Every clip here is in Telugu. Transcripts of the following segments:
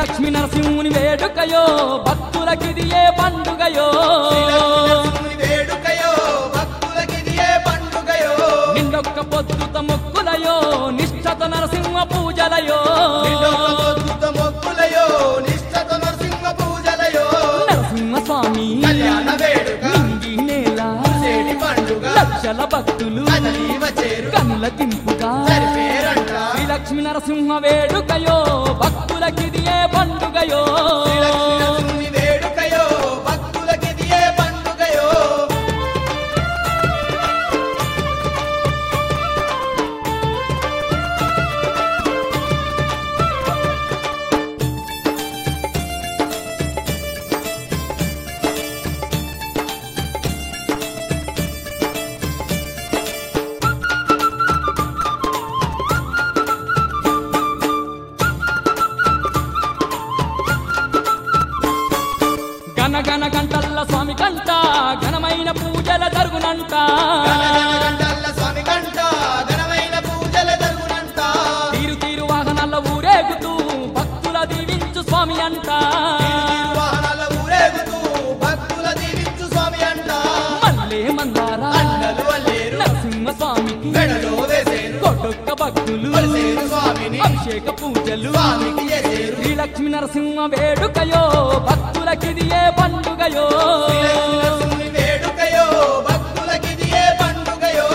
లక్ష్మీ నరసింహుని వేడుకయో భక్తులకిది ఏ పండుగయో శ్రీలక్ష్మీ వేడుకయో భక్తులకిది ఏ పండుగయో నిండొక్క పొద్దుత మొక్కులయో నిష్ఠత నరసింహ పూజలయో నిండొక పొద్దుత మొక్కులయో నిష్ఠత నరసింహ పూజలయో నరసింహ స్వామి కళ్యాణ వేడుక నింగి నేల చేటి పండుగ లక్షల భక్తులు కదలీవ చేరు కనుల తింపుగా సరిపేరంట శ్రీ లక్ష్మీ నరసింహ వేడుకయో భక్తులకిది ఏ పండుగయో శ్రీలక్ష్మీ వేడుకయో భక్తులకిది ఏ పండుగయో గనగన గంటల్ల స్వామి కంట ఘనమైన పూజల జరుగునంట గంటల్ల స్వామి కంట ఘనమైన పూజల జరుగునంట తీరు తీరు వాహనాల ఊరేగుతూ భక్తుల దీవించు స్వామి అంట వాహనాల ఊరేగుతూ భక్తుల దీవించు స్వామి అంట మల్లే మందారా అండలు వల్లేరు నరసింహ స్వామికి మెడలో వేసేరు కొట్టొక్క భక్తులు కొలిసేరు స్వామిని అభిషేక పూజలు స్వామికి చేసేరు శ్రీ లక్ష్మీ నరసింహ వేడుకయో భక్తులకిది ఏ పండుగయో శ్రీలక్ష్మీ వేడుకయో భక్తులకిది ఏ పండుగయో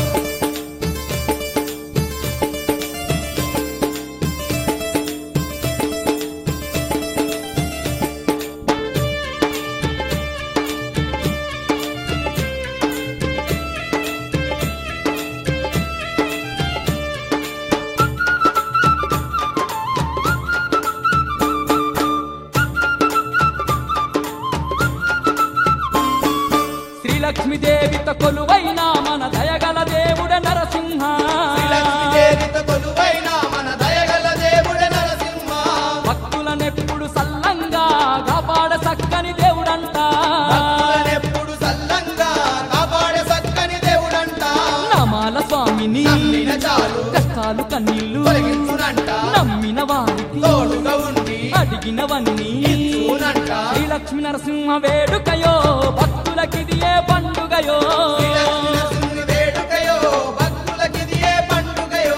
శ్రీ లక్ష్మీదేవితో కొలువైన మన దయగల దేవుడ నరసింహ శ్రీలక్ష్మీదేవితో కొలువైన మన దయగల దేవుడ నరసింహ భక్తులనెప్పుడు సల్లంగా కాపాడ చక్కని దేవుడంట భక్తులనెప్పుడు సల్లంగా కాపాడే సక్కని దేవుడంట నమాల స్వామిని నమ్మిన చాలు కష్టాలు కన్నీళ్లు తొలగించునంట నమ్మిన వారికి తోడుగా ఉండి అడిగినవన్నీ ఇచ్చునంట శ్రీ లక్ష్మీ నరసింహ వేడుకయో భక్తులకిది ఏ పండుగయో శ్రీలక్ష్మీ వేడుకయో భక్తులకిది ఏ పండుగయో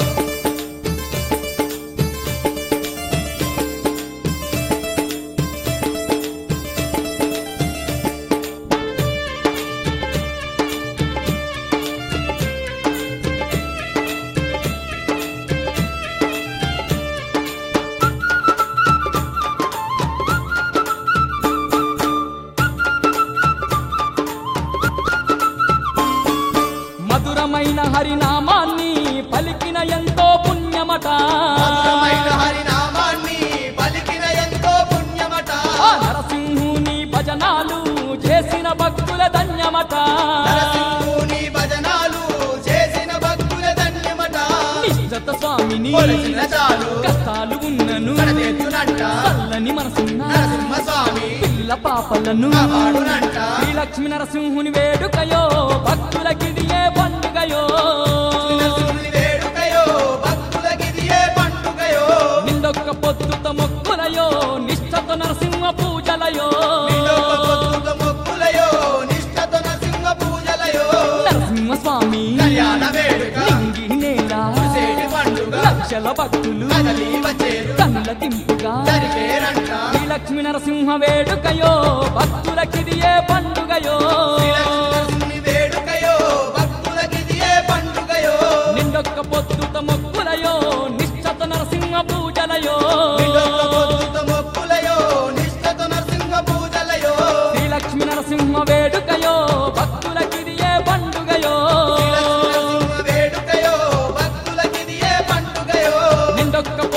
మధురమైన హరినామాన్ని పలికిన ఎంతో పుణ్యమట మధురమైన హరినామాన్ని పలికిన ఎంతో పుణ్యమట ఆ నరసింహుని భజనాలు చేసిన భక్తుల ధన్యమట నరసింహుని భజనాలు చేసిన భక్తుల ధన్యమట నిశ్చత స్వామిని కొలిచిన చాలు కష్టాలు ఉన్నను కడతెత్తునంట చల్లని మనసున్న నరసింహ స్వామి పిల్ల పాపలను కాపాడునంట శ్రీ లక్ష్మీ నరసింహుని వేడుకయో భక్తులకిది ఏ పండుగయో నరసింహుని వేడుకయో భక్తులకిది ఏ పండుగయో నిండొక్క పొద్దుత మొక్కులయో నిష్ఠత నరసింహ పూజలయో నిండొక పొద్దుత మొక్కులయో నిష్ఠతో నరసింహ పూజలయో నరసింహ స్వామి కళ్యాణ వేడుక నింగి నేల చేటి పండుగ లక్షల భక్తులు కదలి వచ్చేరు కనుల తింపుగా జరిపేరంట శ్రీ లక్ష్మీ నరసింహ వేడుకయో భక్తులకిది ఏ పండుగయో శ్రీలక్ష్మీ వేడుకయో భక్తులకిది ఏ పండుగయో నిండొక్క పొద్దుత మొక్కులయో నిష్ఠత నరసింహ పూజలయో నిండొక పొద్దుత మొక్కులయో నిష్ఠతో నరసింహ పూజలయో శ్రీ లక్ష్మీ నరసింహ వేడుకయో భక్తులకిది ఏ పండుగయో శ్రీలక్ష్మీ వేడుకయో భక్తులకిది ఏ పండుగయో నిండొక్క